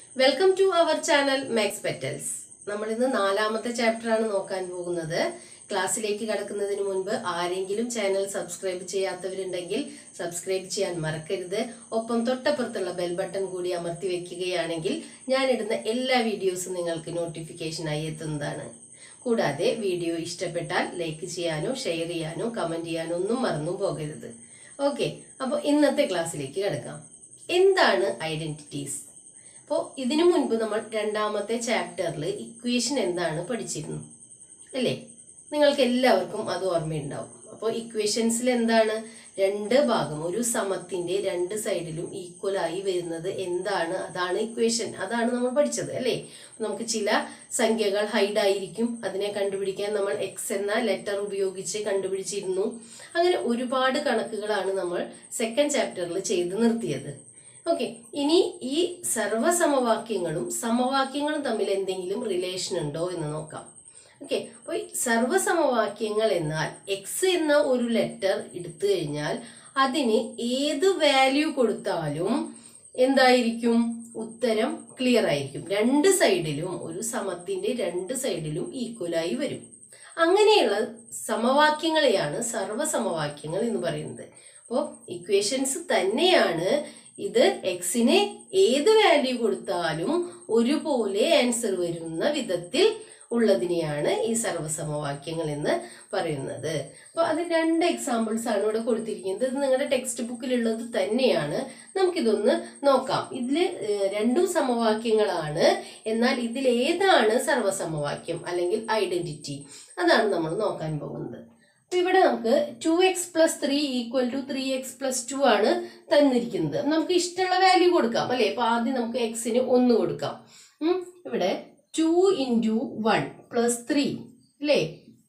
welcome to our channel Max petals നമ്മൾ ഇന്ന് നാലാമത്തെ ചാപ്റ്റർ ആണ് നോക്കാൻ പോകുന്നത് ക്ലാസ്സിലേക്ക് കടക്കുന്നതിന് മുൻപ് ആരെങ്കിലും ചാനൽ സബ്സ്ക്രൈബ് ചെയ്യാത്തവരുണ്ടെങ്കിൽ സബ്സ്ക്രൈബ് ചെയ്യാൻ മറക്കരുത് ഒപ്പം തൊട്ടപ്പുറത്തുള്ള ബെൽ ബട്ടൺ കൂടി അമർത്തി വെക്കുകയാണെങ്കിൽ ഞാൻ ഇടുന്ന എല്ലാ വീഡിയോസും നിങ്ങൾക്ക് നോട്ടിഫിക്കേഷനായി എത്തുന്നതാണ് കൂടാതെ വീഡിയോ ഇഷ്ടപ്പെട്ടാൽ ലൈക്ക് ചെയ്യാനോ ഷെയർ ചെയ്യാനോ കമന്റ് ചെയ്യാനോ ഒന്നും മറന്നു പോകരുത് ഓക്കെ അപ്പോൾ ഇന്നത്തെ ക്ലാസ്സിലേക്ക് കിടക്കാം എന്താണ് ഐഡന്റിറ്റീസ് അപ്പോൾ ഇതിനു മുൻപ് നമ്മൾ രണ്ടാമത്തെ ചാപ്റ്ററിൽ ഇക്വേഷൻ എന്താണ് പഠിച്ചിരുന്നു അല്ലേ നിങ്ങൾക്ക് എല്ലാവർക്കും അത് ഓർമ്മയുണ്ടാവും അപ്പോൾ ഇക്വേഷൻസിൽ എന്താണ് രണ്ട് ഭാഗം ഒരു സമത്തിന്റെ രണ്ട് സൈഡിലും ഈക്വൽ ആയി വരുന്നത് എന്താണ് അതാണ് ഇക്വേഷൻ അതാണ് നമ്മൾ പഠിച്ചത് അല്ലേ നമുക്ക് ചില സംഖ്യകൾ ഹൈഡ് ആയിരിക്കും അതിനെ കണ്ടുപിടിക്കാൻ നമ്മൾ എക്സ് എന്ന ലെറ്റർ ഉപയോഗിച്ച് കണ്ടുപിടിച്ചിരുന്നു അങ്ങനെ ഒരുപാട് കണക്കുകളാണ് നമ്മൾ സെക്കൻഡ് ചാപ്റ്ററിൽ ചെയ്ത് നിർത്തിയത് ഓക്കെ ഇനി ഈ സർവസമവാക്യങ്ങളും സമവാക്യങ്ങളും തമ്മിൽ എന്തെങ്കിലും റിലേഷൻ ഉണ്ടോ എന്ന് നോക്കാം ഓക്കെ അപ്പോൾ സർവസമവാക്യങ്ങൾ എന്നാൽ എക്സ് എന്ന ഒരു ലെറ്റർ എടുത്തു കഴിഞ്ഞാൽ അതിന് ഏത് വാല്യൂ കൊടുത്താലും എന്തായിരിക്കും ഉത്തരം ക്ലിയർ ആയിരിക്കും രണ്ട് സൈഡിലും ഒരു സമത്തിന്റെ രണ്ട് സൈഡിലും ഈക്വലായി വരും അങ്ങനെയുള്ള സമവാക്യങ്ങളെയാണ് സർവസമവാക്യങ്ങൾ എന്ന് പറയുന്നത് അപ്പോൾ ഇക്വേഷൻസ് തന്നെയാണ് ഇത് എക്സിന് ഏത് വാല്യൂ കൊടുത്താലും ഒരുപോലെ ആൻസർ വരുന്ന വിധത്തിൽ ഉള്ളതിനെയാണ് ഈ സർവസമവാക്യങ്ങൾ എന്ന് പറയുന്നത് അപ്പോൾ അത് രണ്ട് എക്സാമ്പിൾസ് ആണ് ഇവിടെ കൊടുത്തിരിക്കുന്നത് ഇത് നിങ്ങളുടെ ടെക്സ്റ്റ് ബുക്കിലുള്ളത് തന്നെയാണ് നമുക്കിതൊന്ന് നോക്കാം ഇതിൽ രണ്ടും സമവാക്യങ്ങളാണ് എന്നാൽ ഇതിൽ ഏതാണ് സർവസമവാക്യം അല്ലെങ്കിൽ ഐഡന്റിറ്റി അതാണ് നമ്മൾ നോക്കാൻ പോകുന്നത് അപ്പൊ ഇവിടെ നമുക്ക് two X plus three equal to three X plus two ആണ് തന്നിരിക്കുന്നത് നമുക്ക് ഇഷ്ടമുള്ള വാല്യൂ കൊടുക്കാം അല്ലെ അപ്പൊ ആദ്യം നമുക്ക് എക്സിന് ഒന്ന് കൊടുക്കാം ഉം, ഇവിടെ two into one plus three അല്ലേ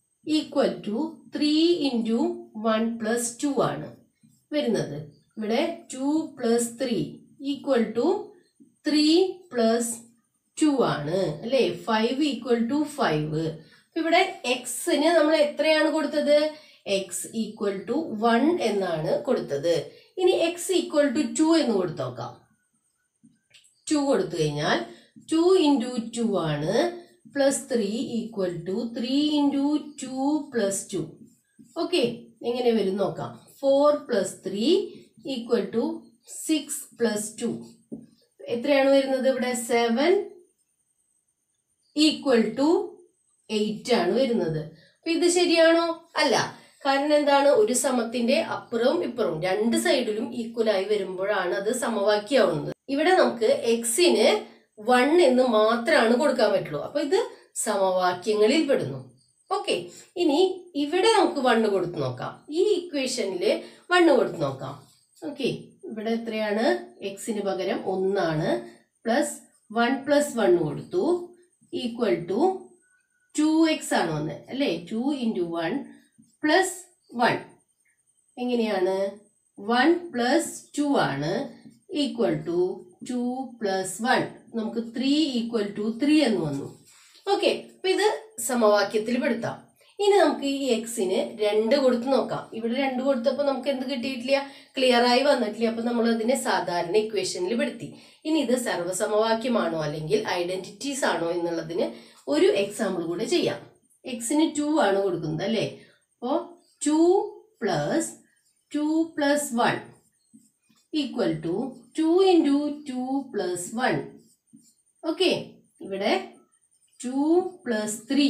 equal to three into one plus two ആണ് വരുന്നത് ഇവിടെ two plus three equal to three plus two ആണ് അല്ലേ ഫൈവ് ഈക്വൽ ടു ഫൈവ് ഇവിടെ എക്സിന് നമ്മൾ എത്രയാണ് കൊടുത്തത് എക്സ് ഈക്വൽ ടു വൺ എന്നാണ് കൊടുത്തത് ഇനി എക്സ് ഈക്വൽ ടു ടു എന്ന് കൊടുത്തു നോക്കാം ടു കൊടുത്തു കഴിഞ്ഞാൽ ടു ഇൻറ്റു ടു ആണ് plus three equal to three into two plus two okay എങ്ങനെ വരും നോക്കാം four plus three equal to six plus two എത്രയാണ് വരുന്നത് ഇവിടെ സെവൻ ഈക്വൽ ടു എയ്റ്റ് ആണ് വരുന്നത് അപ്പൊ ഇത് ശരിയാണോ അല്ല കാരണം എന്താണ് ഒരു സമത്തിന്റെ അപ്പുറവും ഇപ്പുറവും രണ്ട് സൈഡിലും ഈക്വൽ ആയി വരുമ്പോഴാണ് അത് സമവാക്യമാവുന്നത് ഇവിടെ നമുക്ക് എക്സിന് വൺ എന്ന് മാത്രമാണ് കൊടുക്കാൻ പറ്റുള്ളൂ അപ്പൊ ഇത് സമവാക്യങ്ങളിൽ പെടുന്നു ഓക്കെ ഇനി ഇവിടെ നമുക്ക് വണ്ണ് കൊടുത്തു നോക്കാം ഈ ഇക്വേഷനില് വണ്ണ് കൊടുത്തു നോക്കാം ഓക്കെ ഇവിടെ എത്രയാണ് എക്സിന് പകരം ഒന്നാണ് പ്ലസ് വൺ പ്ലസ് വൺ കൊടുത്തു ഈക്വൽ ടു ടു എക്സ് ആണ് വന്നത് അല്ലേ two into one plus one എങ്ങനെയാണ് വൺ പ്ലസ് ടു ആണ് equal to two plus one നമുക്ക് ത്രീ ഈക്വൽ ടു ത്രീ എന്ന് വന്നു ഓക്കെ അപ്പൊ ഇത് സമവാക്യത്തിൽ പെടുത്താം ഇനി നമുക്ക് ഈ എക്സിന് രണ്ട് കൊടുത്ത് നോക്കാം ഇവിടെ രണ്ട് കൊടുത്തപ്പോൾ നമുക്ക് എന്ത് കിട്ടിയിട്ടില്ല ക്ലിയർ ആയി വന്നിട്ടില്ല അപ്പൊ നമ്മൾ അതിനെ സാധാരണ ഇക്വേഷനിൽ പെടുത്തി ഇനി ഇത് സർവ്വസമവാക്യമാണോ അല്ലെങ്കിൽ ഐഡന്റിറ്റീസ് ആണോ എന്നുള്ളതിന് ഒരു എക്സാമ്പിൾ കൂടെ ചെയ്യാം എക്സിന് ടു ആണ് കൊടുക്കുന്നത് അല്ലേ അപ്പോ two plus two plus one equal to two into two plus one okay ഇവിടെ two plus three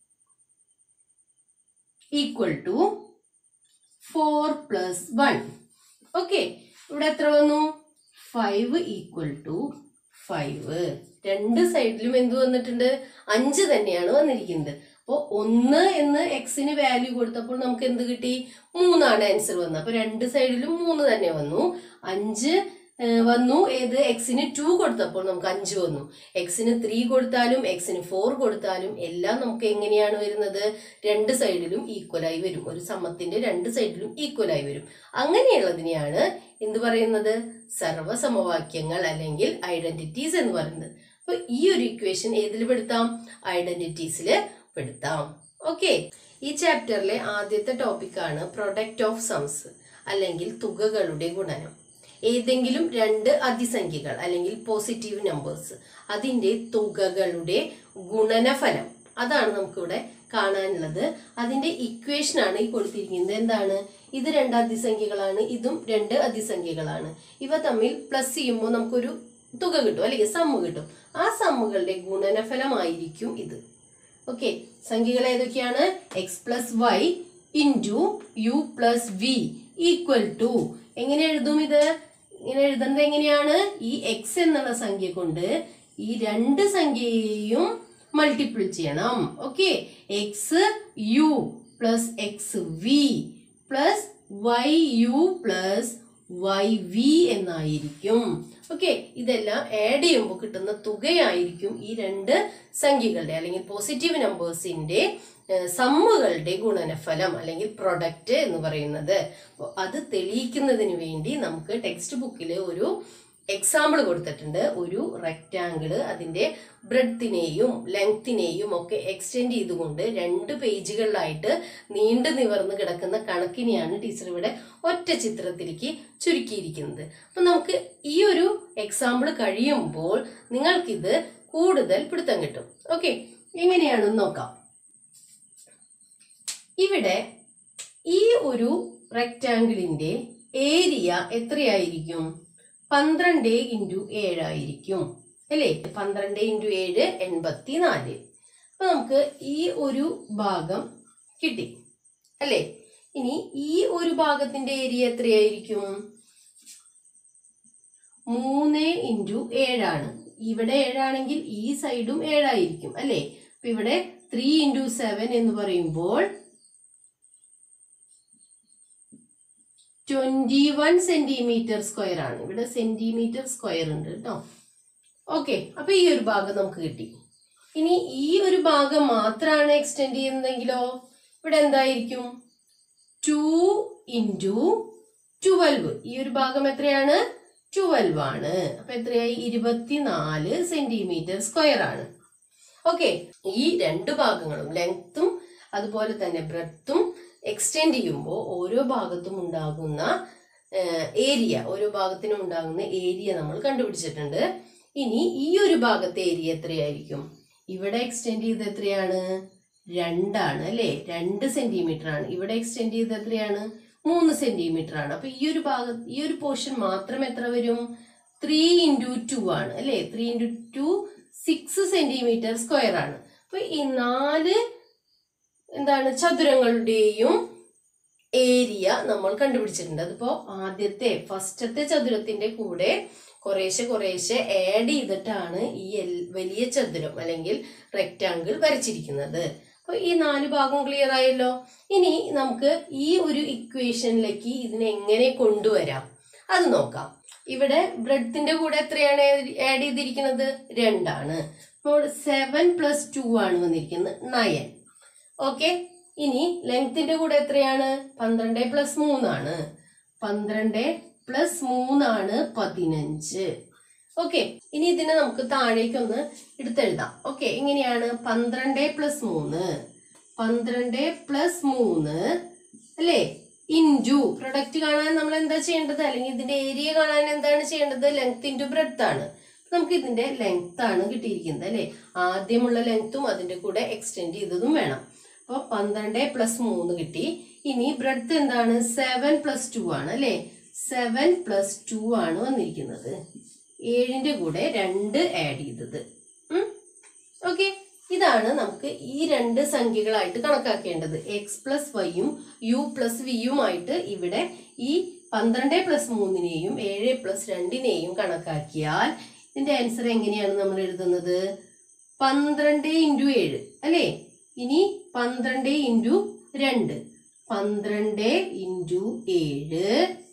equal to four plus one okay ഇവിടെ എത്ര വന്നു ഫൈവ് ഈക്വൽ ടു ഫൈവ് രണ്ട് സൈഡിലും എന്ത് വന്നിട്ടുണ്ട് അഞ്ച് തന്നെയാണ് വന്നിരിക്കുന്നത് അപ്പോൾ ഒന്ന് എന്ന് എക്സിന് വാല്യൂ കൊടുത്തപ്പോൾ നമുക്ക് എന്ത് കിട്ടി മൂന്നാണ് ആൻസർ വന്നത് അപ്പൊ രണ്ട് സൈഡിലും മൂന്ന് തന്നെ വന്നു അഞ്ച് ഏഹ്, വന്നു ഏത് എക്സിന് ടു കൊടുത്തപ്പോൾ നമുക്ക് അഞ്ച് വന്നു എക്സിന് ത്രീ കൊടുത്താലും എക്സിന് ഫോർ കൊടുത്താലും എല്ലാം നമുക്ക് എങ്ങനെയാണ് വരുന്നത് രണ്ട് സൈഡിലും ഈക്വലായി വരും ഒരു സമത്തിന്റെ രണ്ട് സൈഡിലും ഈക്വലായി വരും അങ്ങനെയുള്ളതിനെയാണ് എന്ത് പറയുന്നത് സർവസമവാക്യങ്ങൾ അല്ലെങ്കിൽ ഐഡന്റിറ്റീസ് എന്ന് പറയുന്നത് അപ്പൊ ഈ ഒരു ഇക്വേഷൻ ഏതിൽ പെടുത്താം ഐഡന്റിറ്റീസിൽ പെടുത്താം ഓക്കെ ഈ ചാപ്റ്ററിലെ ആദ്യത്തെ ടോപ്പിക്കാണ് പ്രൊഡക്റ്റ് ഓഫ് സംസ് അല്ലെങ്കിൽ തുകകളുടെ ഗുണനം ഏതെങ്കിലും രണ്ട് അതിസംഖ്യകൾ അല്ലെങ്കിൽ പോസിറ്റീവ് നമ്പേഴ്സ് അതിന്റെ തുകകളുടെ ഗുണനഫലം അതാണ് നമുക്കിവിടെ കാണാനുള്ളത് അതിന്റെ ഇക്വേഷൻ ആണ് ഈ കൊടുത്തിരിക്കുന്നത് എന്താണ് ഇത് രണ്ട് അതിസംഖ്യകളാണ് ഇതും രണ്ട് അതിസംഖ്യകളാണ് ഇവ തമ്മിൽ പ്ലസ് ചെയ്യുമ്പോൾ നമുക്കൊരു തുക കിട്ടും അല്ലെങ്കിൽ സമ്മ് കിട്ടും ആ സമ്മുകളുടെ ഗുണനഫലമായിരിക്കും ഇത് ഓക്കെ സംഖ്യകൾ ഏതൊക്കെയാണ് X plus Y into U plus V equal to എങ്ങനെ എഴുതും ഇത് ഇങ്ങനെ എഴുതുന്നത് എങ്ങനെയാണ് ഈ എക്സ് എന്നുള്ള സംഖ്യ കൊണ്ട് ഈ രണ്ട് സംഖ്യയെയും മൾട്ടിപ്പിൾ ചെയ്യണം okay X U plus X V plus Y U plus Y V എന്നായിരിക്കും ഓക്കെ ഇതെല്ലാം ആഡ് ചെയ്യുമ്പോൾ കിട്ടുന്ന തുകയായിരിക്കും ഈ രണ്ട് സംഖ്യകളുടെ അല്ലെങ്കിൽ പോസിറ്റീവ് നമ്പേഴ്സിന്റെ സമ്മുകളുടെ ഗുണനഫലം അല്ലെങ്കിൽ പ്രൊഡക്റ്റ് എന്ന് പറയുന്നത് അപ്പൊ അത് തെളിയിക്കുന്നതിന് വേണ്ടി നമുക്ക് ടെക്സ്റ്റ് ബുക്കിൽ ഒരു എക്സാമ്പിൾ കൊടുത്തിട്ടുണ്ട് ഒരു റെക്റ്റാങ്കിള് അതിന്റെ ബ്രെഡ്ത്തിനെയും ലെങ്ത്തിനെയും ഒക്കെ എക്സ്റ്റെൻഡ് ചെയ്തുകൊണ്ട് രണ്ട് പേജുകളിലായിട്ട് നീണ്ടു നിവർന്ന് കിടക്കുന്ന കണക്കിനെയാണ് ടീച്ചർ ഇവിടെ ഒറ്റ ചിത്രത്തിലേക്ക് ചുരുക്കിയിരിക്കുന്നത് അപ്പൊ നമുക്ക് ഈ ഒരു എക്സാമ്പിൾ കഴിയുമ്പോൾ നിങ്ങൾക്കിത് കൂടുതൽ പിടുത്തം കിട്ടും ഓക്കെ എങ്ങനെയാണെന്ന് നോക്കാം ഇവിടെ ഈ ഒരു റെക്റ്റാങ്കിളിന്റെ ഏരിയ എത്രയായിരിക്കും പന്ത്രണ്ട് ഇൻറ്റു ഏഴായിരിക്കും അല്ലേ പന്ത്രണ്ട് ഇൻറ്റു ഏഴ് എൺപത്തി നാല് അപ്പൊ നമുക്ക് ഈ ഒരു ഭാഗം കിട്ടി അല്ലേ ഇനി ഈ ഒരു ഭാഗത്തിന്റെ ഏരിയ എത്രയായിരിക്കും മൂന്ന് ഇൻറ്റു ഏഴാണ് ഇവിടെ ഏഴാണെങ്കിൽ ഈ സൈഡും ഏഴായിരിക്കും അല്ലേ അപ്പൊ ഇവിടെ ത്രീ ഇൻറ്റു സെവൻ എന്ന് പറയുമ്പോൾ ട്വന്റി വൺ സെന്റിമീറ്റർ സ്ക്വയർ ആണ് ഇവിടെ സെന്റിമീറ്റർ സ്ക്വയർ ഉണ്ട് കേട്ടോ ഓക്കെ അപ്പൊ ഈ ഒരു ഭാഗം നമുക്ക് കിട്ടി ഇനി ഈ ഒരു ഭാഗം മാത്രമാണ് എക്സ്റ്റെൻഡ് ചെയ്യുന്നതെങ്കിലോ ഇവിടെ എന്തായിരിക്കും ടു ഇൻറ്റു ട്വൽവ് ഈ ഒരു ഭാഗം എത്രയാണ് ട്വൽവ് ആണ് അപ്പൊ എത്രയായി ഇരുപത്തിനാല് സെന്റിമീറ്റർ സ്ക്വയർ ആണ് ഓക്കെ ഈ രണ്ട് ഭാഗങ്ങളും ലെങ്ത്തും അതുപോലെ തന്നെ ബ്രെത്തും എക്സ്റ്റെൻഡ് ചെയ്യുമ്പോൾ ഓരോ ഭാഗത്തും ഉണ്ടാകുന്ന ഏരിയ ഓരോ ഭാഗത്തിനും ഉണ്ടാകുന്ന ഏരിയ നമ്മൾ കണ്ടുപിടിച്ചിട്ടുണ്ട് ഇനി ഈ ഒരു ഭാഗത്തെ ഏരിയ എത്രയായിരിക്കും ഇവിടെ എക്സ്റ്റെൻഡ് ചെയ്ത് എത്രയാണ് രണ്ടാണ് അല്ലെ രണ്ട് സെന്റിമീറ്റർ ആണ് ഇവിടെ എക്സ്റ്റെൻഡ് ചെയ്ത് എത്രയാണ് മൂന്ന് സെന്റിമീറ്റർ ആണ് അപ്പൊ ഈ ഒരു ഭാഗം ഈ ഒരു പോർഷൻ മാത്രം എത്ര വരും ത്രീ ഇൻറ്റു ടു ആണ് അല്ലെ three into two six centimetre square ആണ് അപ്പൊ ഈ നാല് എന്താണ് ചതുരങ്ങളുടെയും ഏരിയ നമ്മൾ കണ്ടുപിടിച്ചിട്ടുണ്ട് അതിപ്പോ ആദ്യത്തെ ഫസ്റ്റത്തെ ചതുരത്തിന്റെ കൂടെ കുറേശ്ശെ കുറേശ്ശെ ആഡ് ചെയ്തിട്ടാണ് ഈ എൽ- വലിയ ചതുരം അല്ലെങ്കിൽ റെക്റ്റാങ്കിൾ വരച്ചിരിക്കുന്നത് അപ്പൊ ഈ നാല് ഭാഗം ക്ലിയർ ആയല്ലോ ഇനി നമുക്ക് ഈ ഒരു ഇക്വേഷനിലേക്ക് ഇതിനെ എങ്ങനെ കൊണ്ടുവരാം അത് നോക്കാം ഇവിടെ ബ്രെഡത്തിന്റെ കൂടെ എത്രയാണ് ആഡ് ചെയ്തിരിക്കുന്നത് രണ്ടാണ് അപ്പോൾ സെവൻ പ്ലസ് ടു ആണ് വന്നിരിക്കുന്നത് നയൻ ഓക്കെ ഇനി ലെങ്ത്തിന്റെ കൂടെ എത്രയാണ് പന്ത്രണ്ട് പ്ലസ് മൂന്നാണ് പന്ത്രണ്ട് പ്ലസ് മൂന്നാണ് പതിനഞ്ച് ഓക്കെ ഇനി ഇതിനെ നമുക്ക് താഴേക്കൊന്ന് എടുത്തെഴുതാം ഓക്കെ എങ്ങനെയാണ് പന്ത്രണ്ട് പ്ലസ് മൂന്ന് പന്ത്രണ്ട് പ്ലസ് മൂന്ന് അല്ലേ ഇൻറ്റു പ്രൊഡക്റ്റ് കാണാൻ നമ്മൾ എന്താ ചെയ്യേണ്ടത് അല്ലെങ്കിൽ ഇതിന്റെ ഏരിയ കാണാൻ എന്താണ് ചെയ്യേണ്ടത് ലെങ്ത് ഇൻറ്റു ബ്രെഡ്ത്ത് ആണ് നമുക്ക് ഇതിന്റെ ലെങ്ത് ആണ് കിട്ടിയിരിക്കുന്നത് അല്ലെ ആദ്യമുള്ള ലെങ്ത്തും അതിന്റെ കൂടെ എക്സ്റ്റെൻഡ് ചെയ്തതും വേണം അപ്പോൾ പന്ത്രണ്ട് പ്ലസ് മൂന്ന് കിട്ടി ഇനി ബ്രെഡ്ത്ത് എന്താണ് സെവൻ പ്ലസ് ടു ആണ് അല്ലെ സെവൻ പ്ലസ് ടു ആണ് വന്നിരിക്കുന്നത് ഏഴിന്റെ കൂടെ രണ്ട് ആഡ് ചെയ്തത് ഓക്കെ ഇതാണ് നമുക്ക് ഈ രണ്ട് സംഖ്യകളായിട്ട് കണക്കാക്കേണ്ടത് എക്സ് പ്ലസ് വൈയും യു പ്ലസ് വിയുമായിട്ട് ഇവിടെ ഈ പന്ത്രണ്ട് പ്ലസ് മൂന്നിനെയും ഏഴ് പ്ലസ് രണ്ടിനെയും കണക്കാക്കിയാൽ ഇതിന്റെ ആൻസർ എങ്ങനെയാണ് നമ്മൾ എഴുതുന്നത് പന്ത്രണ്ട് ഇൻറ്റു ഏഴ് അല്ലേ ഇനി പന്ത്രണ്ട് ഇൻറ്റു രണ്ട് പന്ത്രണ്ട് ഇൻറ്റു ഏഴ്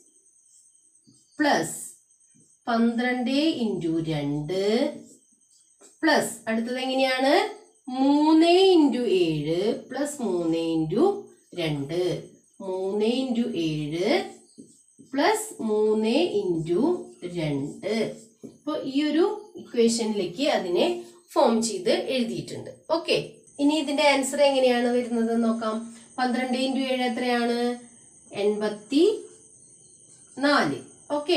പ്ലസ് പന്ത്രണ്ട് ഇൻറ്റു രണ്ട് പ്ലസ് അടുത്തത് എങ്ങനെയാണ് മൂന്ന് ഇൻറ്റു ഏഴ് പ്ലസ് മൂന്ന് ഇൻറ്റു രണ്ട് മൂന്ന് ഇൻറ്റു ഏഴ് പ്ലസ് മൂന്ന് ഇൻറ്റു രണ്ട് അപ്പോൾ ഈ ഒരു ഇക്വേഷനിലേക്ക് അതിനെ ഫോം ചെയ്ത് എഴുതിയിട്ടുണ്ട് ഓക്കെ ഇനി ഇതിന്റെ ആൻസർ എങ്ങനെയാണ് വരുന്നത് നോക്കാം പന്ത്രണ്ട് ഇൻറ്റു ഏഴ് എത്രയാണ് എൺപത്തി നാല് ഓക്കെ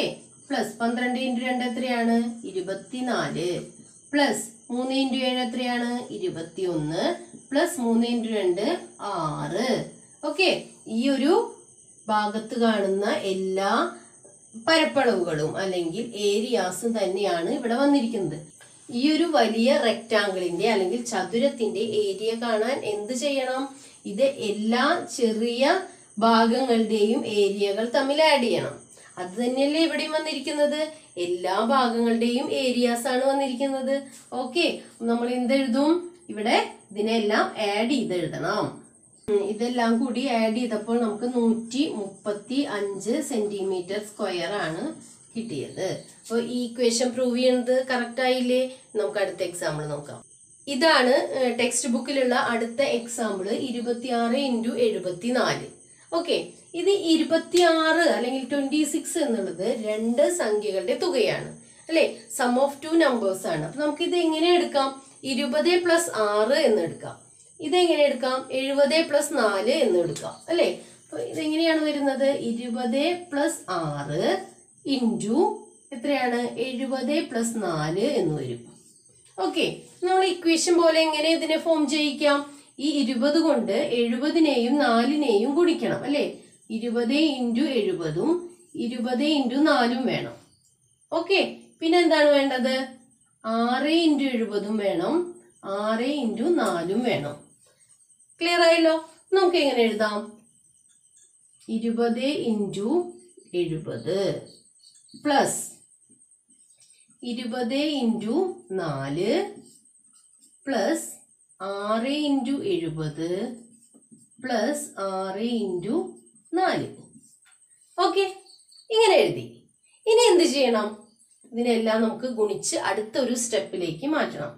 പ്ലസ് പന്ത്രണ്ട് ഇൻറ്റു രണ്ട് എത്രയാണ് ഇരുപത്തിനാല് പ്ലസ് മൂന്ന് ഇൻറ്റു ഏഴ് എത്രയാണ് ഇരുപത്തിയൊന്ന് പ്ലസ് മൂന്ന് ഇൻറ്റു രണ്ട് ആറ് ഓക്കെ ഈ ഒരു ഭാഗത്ത് കാണുന്ന എല്ലാ പരപ്പളവുകളും അല്ലെങ്കിൽ ഏരിയാസും തന്നെയാണ് ഇവിടെ വന്നിരിക്കുന്നത് ഈ ഒരു വലിയ റെക്റ്റാങ്കിളിന്റെ അല്ലെങ്കിൽ ചതുരത്തിന്റെ ഏരിയ കാണാൻ എന്ത് ചെയ്യണം ഇത് എല്ലാ ചെറിയ ഭാഗങ്ങളുടെയും ഏരിയകൾ തമ്മിൽ ആഡ് ചെയ്യണം അത് തന്നെയല്ലേ ഇവിടെയും വന്നിരിക്കുന്നത് എല്ലാ ഭാഗങ്ങളുടെയും ഏരിയാസ് ആണ് വന്നിരിക്കുന്നത് ഓക്കെ നമ്മൾ എന്തെഴുതും ഇവിടെ ഇതിനെല്ലാം ആഡ് ചെയ്ത് എഴുതണം ഉം, ഇതെല്ലാം കൂടി ആഡ് ചെയ്തപ്പോൾ നമുക്ക് നൂറ്റി മുപ്പത്തി അഞ്ച് സെന്റിമീറ്റർ സ്ക്വയർ ആണ് കിട്ടിയത് അപ്പോൾ ഈ ഇക്വേഷൻ പ്രൂവ് ചെയ്യുന്നത് കറക്റ്റ് ആയില്ലേ നമുക്ക് അടുത്ത എക്സാമ്പിൾ നോക്കാം ഇതാണ് ടെക്സ്റ്റ് ബുക്കിലുള്ള അടുത്ത എക്സാമ്പിൾ ഇരുപത്തിയാറ് ഇൻറ്റു എഴുപത്തിനാല് ഓക്കെ ഇത് ഇരുപത്തിയാറ് അല്ലെങ്കിൽ ട്വന്റി സിക്സ് എന്നുള്ളത് രണ്ട് സംഖ്യകളുടെ തുകയാണ് അല്ലെ സം ഓഫ് ടു നമ്പേഴ്സ് ആണ് അപ്പൊ നമുക്ക് ഇത് എങ്ങനെ എടുക്കാം ഇരുപത് പ്ലസ് ആറ് എന്ന് എടുക്കാം ഇതെങ്ങനെ എടുക്കാം എഴുപത് പ്ലസ് നാല് എന്ന് എടുക്കാം അല്ലെ അപ്പൊ ഇതെങ്ങനെയാണ് വരുന്നത് ഇരുപത് പ്ലസ് ആറ് ഇൻറ്റു എത്രയാണ് എഴുപത് പ്ലസ് നാല് എന്ന് വരും ഓക്കെ നമ്മൾ ഇക്വേഷൻ പോലെ എങ്ങനെ ഇതിനെ ഫോം ചെയ്യിക്കാം ഈ ഇരുപത് കൊണ്ട് എഴുപതിനെയും നാലിനെയും ഗുണിക്കണം അല്ലെ ഇരുപത് ഇൻറ്റു എഴുപതും ഇരുപത് ഇൻറ്റു നാലും വേണം ഓക്കെ പിന്നെ എന്താണ് വേണ്ടത് ആറ് ഇൻറ്റു എഴുപതും വേണം ആറ് ഇൻറ്റു നാലും വേണം ക്ലിയർ ആയല്ലോ നമുക്ക് എങ്ങനെ എഴുതാം ഇരുപത് ഇൻറ്റു എഴുപത് പ്ലസ് ഇരുപത് ഇൻറ്റു നാല് പ്ലസ് ആറ് ഇൻറ്റു എഴുപത് പ്ലസ് ആറ് ഇൻറ്റു നാല് ഓക്കെ ഇങ്ങനെ എഴുതി ഇനി എന്ത് ചെയ്യണം ഇതിനെല്ലാം നമുക്ക് ഗുണിച്ച് അടുത്ത ഒരു സ്റ്റെപ്പിലേക്ക് മാറ്റണം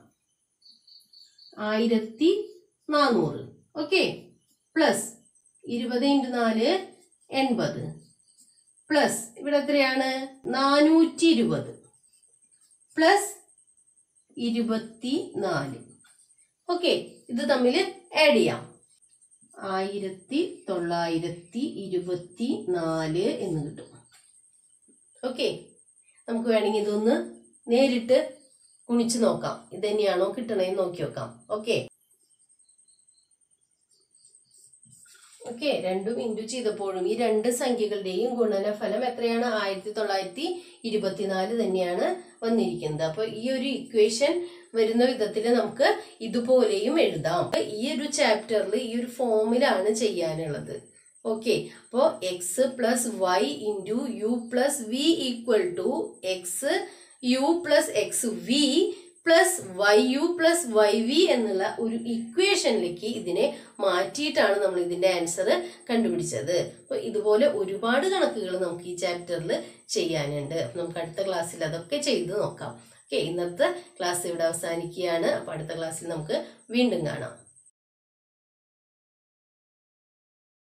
ആയിരത്തി നാനൂറ് ഓക്കെ പ്ലസ് ഇരുപത് ഇൻറ്റു നാല് എൺപത് പ്ലസ് ഇവിടെ എത്രയാണ് നാനൂറ്റി ഇരുപത് പ്ലസ് ഇരുപത്തി നാല് ഓക്കെ ഇത് തമ്മിൽ ആഡ് ചെയ്യാം ആയിരത്തി തൊള്ളായിരത്തി ഇരുപത്തി നാല് എന്ന് കിട്ടും ഓക്കെ നമുക്ക് വേണമെങ്കിൽ ഇതൊന്ന് നേരിട്ട് ഗുണിച്ച് നോക്കാം ഇത് തന്നെയാണോ കിട്ടണേന്ന് നോക്കി നോക്കാം ഓക്കെ ഓക്കെ രണ്ടും ഇൻറ്റു ചെയ്തപ്പോഴും ഈ രണ്ട് സംഖ്യകളുടെയും ഗുണനഫലം എത്രയാണ് ആയിരത്തി തൊള്ളായിരത്തി ഇരുപത്തിനാല് തന്നെയാണ് വന്നിരിക്കുന്നത് അപ്പൊ ഈ ഒരു ഇക്വേഷൻ വരുന്ന വിധത്തിൽ നമുക്ക് ഇതുപോലെയും എഴുതാം ഈ ഒരു ചാപ്റ്ററിൽ ഈ ഒരു ഫോമിലാണ് ചെയ്യാനുള്ളത് ഓക്കെ അപ്പോൾ X plus Y into U plus V equal to X U plus X V plus Y U plus Y V എന്നുള്ള ഒരു ഇക്വേഷനിലേക്ക് ഇതിനെ മാറ്റിയിട്ടാണ് നമ്മൾ ഇതിന്റെ ആൻസർ കണ്ടുപിടിച്ചത് അപ്പൊ ഇതുപോലെ ഒരുപാട് കണക്കുകൾ നമുക്ക് ഈ ചാപ്റ്ററിൽ ചെയ്യാനുണ്ട് അപ്പൊ നമുക്ക് അടുത്ത ക്ലാസ്സിൽ അതൊക്കെ ചെയ്ത് നോക്കാം ഓക്കെ ഇന്നത്തെ ക്ലാസ് ഇവിടെ അവസാനിക്കുകയാണ് അപ്പൊ അടുത്ത ക്ലാസ്സിൽ നമുക്ക് വീണ്ടും കാണാം